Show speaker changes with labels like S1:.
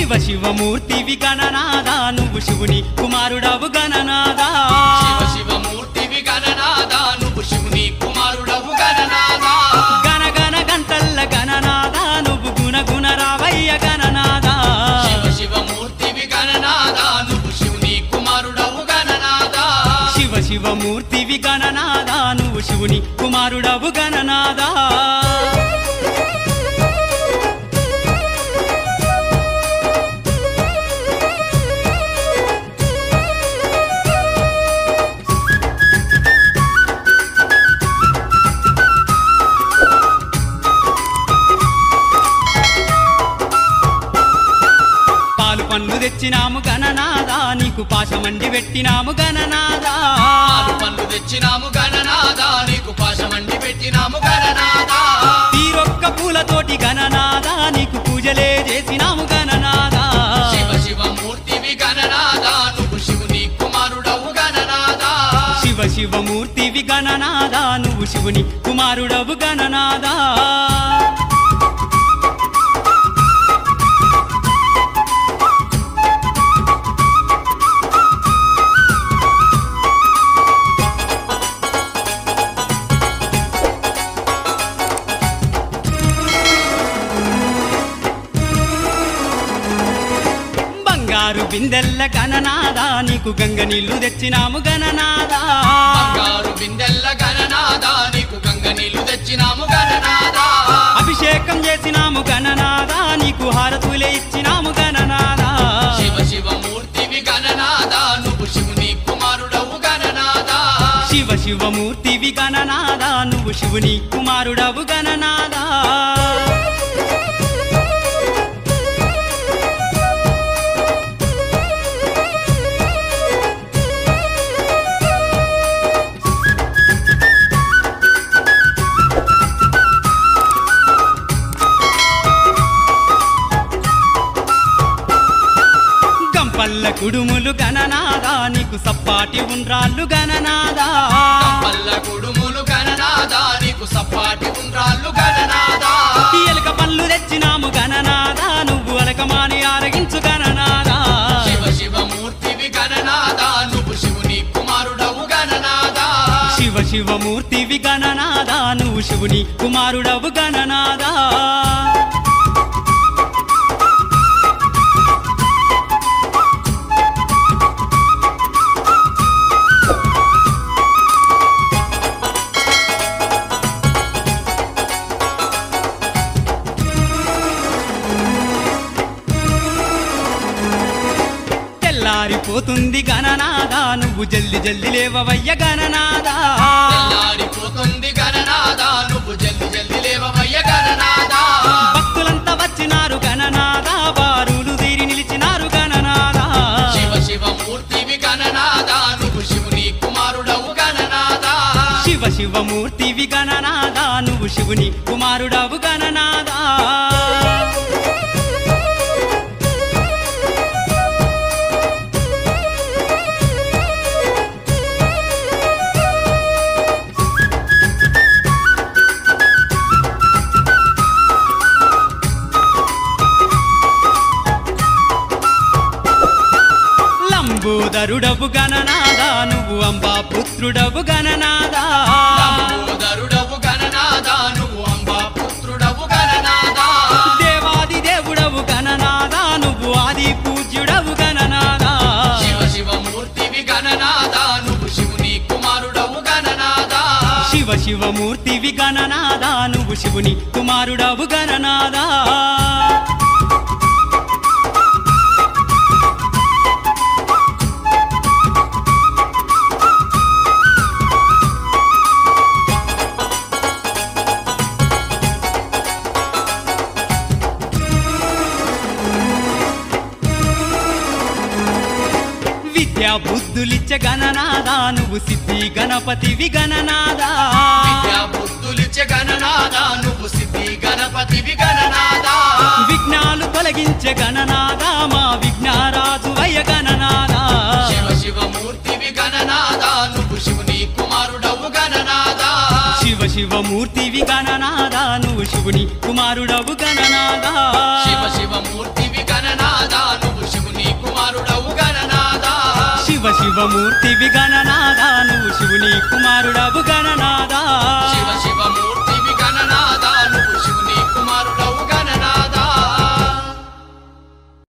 S1: శివ శివమూర్తివి గణనాదా నువ్వు శివుని కుమారుడవు గణనాదా
S2: శివ శివమూర్తివి గణనాద నువ్వు శివుని కుమారుడవు గణనాదా
S1: గణ గణ గంటల్ల గణనాదా నువ్వు గుణ గుణ రావయ్య గణనాదా
S2: శివ శివమూర్తివి గణనాద నువ్వు శివుని కుమారుడవు గణనాదా
S1: శివ శివమూర్తివి గణనాదా నువ్వు శివుని కుమారుడవు గణనాదా పాలు పన్ను తెచ్చినాము గణనాదా నీకు పాశమండి పెట్టినాము గణనాదా
S2: ఆరు పనులు తెచ్చినాము గణనాదా నీకు పాశమండి పెట్టినాము గణనాదా
S1: తీరొక్క పూలతోటి గణనాదా నీకు పూజలే చేసినాము గణనాదా
S2: శివ శివమూర్తివి గణనాదా నువ్వు శివుని కుమారుడవు గణనాదా
S1: శివ శివమూర్తివి గణనాదా నువ్వు శివుని కుమారుడవు గణనాదా బంగారు బిందెల్ల గణనాదా నీకు గంగ నీళ్లు తెచ్చినాము గణనాదా
S2: బంగారు బిందెల్ల గణనాదా నీకు గంగ నీళ్లు తెచ్చినాము గణనాదా
S1: అభిషేకం చేసినాము గణనాదా నీకు హారతులే ఇచ్చినాము గణనాదా
S2: శివ శివమూర్తివి గణనాదా నువ్వు శివుని కుమారుడవు గణనాదా
S1: శివ శివమూర్తివి గణనాదా నువ్వు శివుని కుమారుడవు గణనాదా గంపల్ల కుడుములు గణనాదా నీకు సప్పాటి ఉండ్రాళ్ళు గణనాదా
S2: పల్ల కుడుములు గణనాదా నీకు సప్పాటి ఉండ్రాళ్ళు గణనాదా
S1: ఎలక పళ్ళు తెచ్చినాము గణనాదా నువ్వు అలకమాని ఆరగించు గణనాదా
S2: శివ శివమూర్తివి గణనాదా నువ్వు శివుని కుమారుడవు గణనాదా
S1: శివ శివమూర్తివి గణనాదా నువ్వు శివుని కుమారుడవు గణనాదా తెల్లారిపోతుంది గణనాదా నువ్వు జల్ది జల్ది లేవవయ్య గణనాదా
S2: తెల్లారిపోతుంది గణనాదా నువ్వు జల్ది జల్ది లేవవయ్య గణనాదా
S1: భక్తులంతా వచ్చినారు గణనాదా బారులు తీరి నిలిచినారు గణనాదా
S2: శివ శివమూర్తివి గణనాదా నువ్వు శివుని కుమారుడవు గణనాదా
S1: శివ శివమూర్తివి గణనాదా నువ్వు శివుని కుమారుడవు గణనాదా లంబోదరుడవు గణనాదా నువ్వు అంబా పుత్రుడవు గణనాదా
S2: లంబోదరుడవు గణనాదా నువ్వు అంబా పుత్రుడవు గణనాదా
S1: దేవాది దేవుడవు గణనాదా నువ్వు ఆది పూజ్యుడవు గణనాదా
S2: శివ శివమూర్తివి గణనాదా నువ్వు శివుని కుమారుడవు గణనాదా
S1: శివ శివమూర్తివి గణనాదా నువ్వు శివుని కుమారుడవు గణనాదా విద్యా బుద్ధులిచ్చ గణనాదా నువ్వు సిద్ధి గణపతివి గణనాదా
S2: విద్యా బుద్ధులిచ్చే గణనాదా నువ్వు సిద్ధి గణపతివి గణనాదా
S1: విఘ్నాలు తొలగించే గణనాదా మా విఘ్నారాజు వయ గణనాదా
S2: శివ శివమూర్తివి గణనాదా నువ్వు శివుని కుమారుడవు గణనాదా
S1: శివ శివమూర్తివి గణనాదా నువ్వు శివుని కుమారుడవు గణనాదా
S2: శివ శివమూర్తివి గణనాదా
S1: శివమూర్తివి గణనాదా నువ్వు శివుని కుమారుడవు గణనాదా
S2: శివ శివ మూర్తివి గణనాద నువ్వు శివుని కుమారుడవు గణనాద